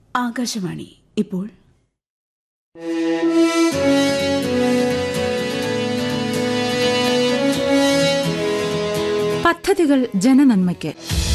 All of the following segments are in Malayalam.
ആകാശവാണി ഇപ്പോൾ പദ്ധതികൾ ജനനന്മയ്ക്ക്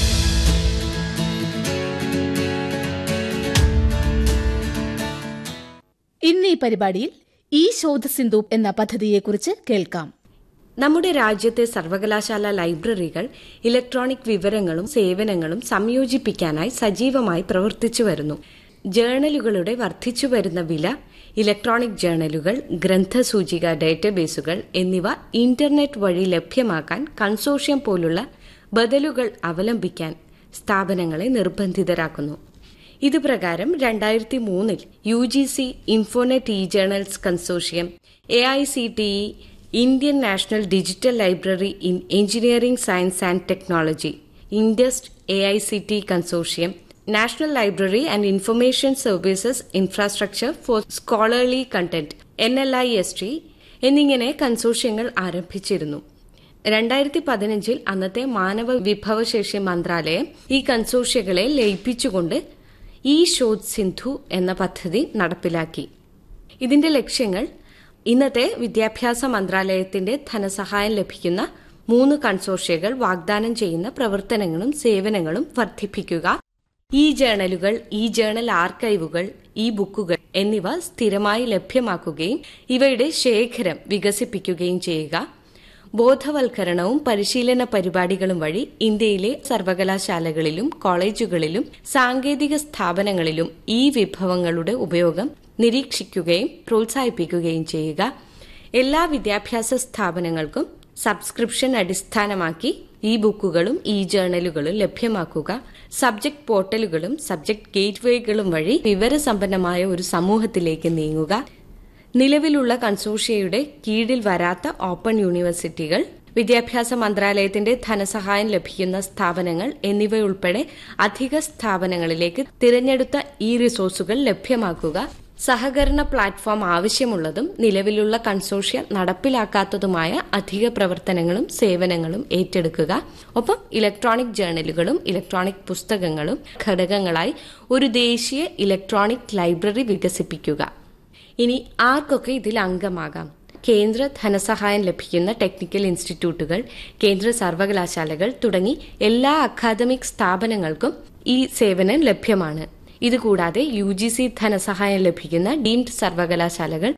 ഇന്ന് ഈ പരിപാടിയിൽ ഈ ശോധസിന്ധു എന്ന പദ്ധതിയെക്കുറിച്ച് കേൾക്കാം നമ്മുടെ രാജ്യത്തെ സർവകലാശാല ലൈബ്രറികൾ ഇലക്ട്രോണിക് വിവരങ്ങളും സേവനങ്ങളും സംയോജിപ്പിക്കാനായി സജീവമായി പ്രവർത്തിച്ചു വരുന്നു ജേണലുകളുടെ വർദ്ധിച്ചുവരുന്ന വില ഇലക്ട്രോണിക് ജേണലുകൾ ഗ്രന്ഥസൂചിക ഡേറ്റാബേസുകൾ എന്നിവ ഇന്റർനെറ്റ് വഴി ലഭ്യമാക്കാൻ കൺസോഷ്യം പോലുള്ള ബദലുകൾ അവലംബിക്കാൻ സ്ഥാപനങ്ങളെ നിർബന്ധിതരാക്കുന്നു ഇതുപ്രകാരം രണ്ടായിരത്തി മൂന്നിൽ U G C Infonet e journals consortium A I C T E Indian national digital library in engineering science and technology INDEST A I C T consortium national library and information services infrastructure for scholarly content N L I S T എന്നിങ്ങനെ കൺസോഷ്യങ്ങൾ ആരംഭിച്ചിരുന്നു രണ്ടായിരത്തി പതിനഞ്ചിൽ അന്നത്തെ മാനവ വിഭവശേഷി മന്ത്രാലയം ഈ കൺസോഷ്യകളെ ലയിപ്പിച്ചുകൊണ്ട് ഈ ശോധ് സിന്ധു എന്ന പദ്ധതി നടപ്പിലാക്കി ഇതിന്റെ ലക്ഷ്യങ്ങൾ ഇന്നത്തെ വിദ്യാഭ്യാസ മന്ത്രാലയത്തിന്റെ ധനസഹായം ലഭിക്കുന്ന മൂന്ന് കൺസോഷ്യകൾ വാഗ്ദാനം ചെയ്യുന്ന പ്രവർത്തനങ്ങളും സേവനങ്ങളും വർദ്ധിപ്പിക്കുക ഇ ജേണലുകൾ ഇ ജേണൽ ആർക്കൈവുകൾ ഇ ബുക്കുകൾ എന്നിവ സ്ഥിരമായി ലഭ്യമാക്കുകയും ഇവയുടെ ശേഖരം വികസിപ്പിക്കുകയും ചെയ്യുക ബോധവൽക്കരണവും പരിശീലന പരിപാടികളും വഴി ഇന്ത്യയിലെ സർവകലാശാലകളിലും കോളേജുകളിലും സാങ്കേതിക സ്ഥാപനങ്ങളിലും ഈ വിഭവങ്ങളുടെ ഉപയോഗം നിരീക്ഷിക്കുകയും പ്രോത്സാഹിപ്പിക്കുകയും ചെയ്യുക എല്ലാ വിദ്യാഭ്യാസ സ്ഥാപനങ്ങൾക്കും സബ്സ്ക്രിപ്ഷൻ അടിസ്ഥാനമാക്കി ഇ ബുക്കുകളും ഇ ജേണലുകളും ലഭ്യമാക്കുക സബ്ജക്ട് പോർട്ടലുകളും സബ്ജക്ട് ഗേറ്റ്വേകളും വഴി വിവരസമ്പന്നമായ ഒരു സമൂഹത്തിലേക്ക് നീങ്ങുക നിലവിലുള്ള കൺസോഷ്യയുടെ കീഴിൽ വരാത്ത ഓപ്പൺ യൂണിവേഴ്സിറ്റികൾ വിദ്യാഭ്യാസ മന്ത്രാലയത്തിന്റെ ധനസഹായം ലഭിക്കുന്ന സ്ഥാപനങ്ങൾ എന്നിവയുൾപ്പെടെ അധിക സ്ഥാപനങ്ങളിലേക്ക് തിരഞ്ഞെടുത്ത ഈ റിസോഴ്സുകൾ ലഭ്യമാക്കുക സഹകരണ പ്ലാറ്റ്ഫോം ആവശ്യമുള്ളതും നിലവിലുള്ള കൺസോഷ്യ നടപ്പിലാക്കാത്തതുമായ അധിക പ്രവർത്തനങ്ങളും സേവനങ്ങളും ഏറ്റെടുക്കുക ഒപ്പം ഇലക്ട്രോണിക് ജേണലുകളും ഇലക്ട്രോണിക് പുസ്തകങ്ങളും ഘടകങ്ങളായി ഒരു ദേശീയ ഇലക്ട്രോണിക് ലൈബ്രറി വികസിപ്പിക്കുക ഇനി ആർക്കൊക്കെ ഇതിൽ അംഗമാകാം കേന്ദ്ര ധനസഹായം ലഭിക്കുന്ന ടെക്നിക്കൽ ഇൻസ്റ്റിറ്റ്യൂട്ടുകൾ കേന്ദ്ര സർവകലാശാലകൾ തുടങ്ങി എല്ലാ അക്കാദമിക് സ്ഥാപനങ്ങൾക്കും ഈ സേവനം ലഭ്യമാണ് ഇതുകൂടാതെ യു ജി സി ധനസഹായം ലഭിക്കുന്ന ഡീംഡ് സർവകലാശാലകൾ